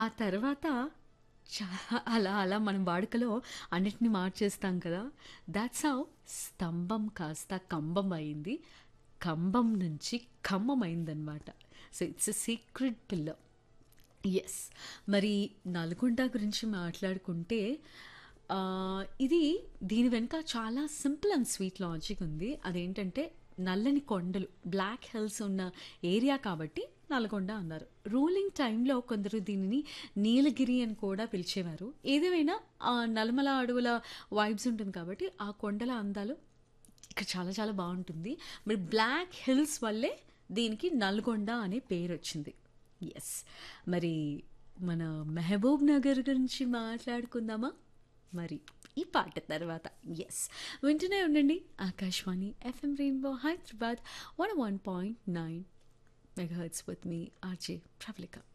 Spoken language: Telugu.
ఆ తర్వాత చాలా అలా అలా మనం వాడుకలో అన్నిటిని మార్చేస్తాం కదా దాట్స్ హౌ స్తంభం కాస్త కంబం అయింది కంబం నుంచి ఖమ్మం అయిందనమాట so it's a secret pillow yes మరి నల్గొండ గురించి మాట్లాడుకుంటే ఆ, ఇది దీని వెనుక చాలా సింపుల్ అండ్ స్వీట్ లాజిక్ ఉంది అదేంటంటే నల్లని కొండలు బ్లాక్ హిల్స్ ఉన్న ఏరియా కాబట్టి నల్గొండ అన్నారు రూలింగ్ టైంలో కొందరు దీనిని నీలగిరి అని కూడా పిలిచేవారు ఏదేమైనా ఆ నల్లమల అడవుల వైబ్స్ ఉంటుంది కాబట్టి ఆ కొండల అందాలు ఇక్కడ చాలా చాలా బాగుంటుంది మరి బ్లాక్ హిల్స్ వల్లే దీనికి నల్గొండ అనే పేరు వచ్చింది ఎస్ మరి మన మెహబూబ్ నగర్ గురించి మాట్లాడుకుందామా మరి ఈ పాట తర్వాత ఎస్ వింటూనే ఉండండి Akashvani FM rainbow Hyderabad one one point nine megahertz with మీ ఆర్జే ప్రవళిక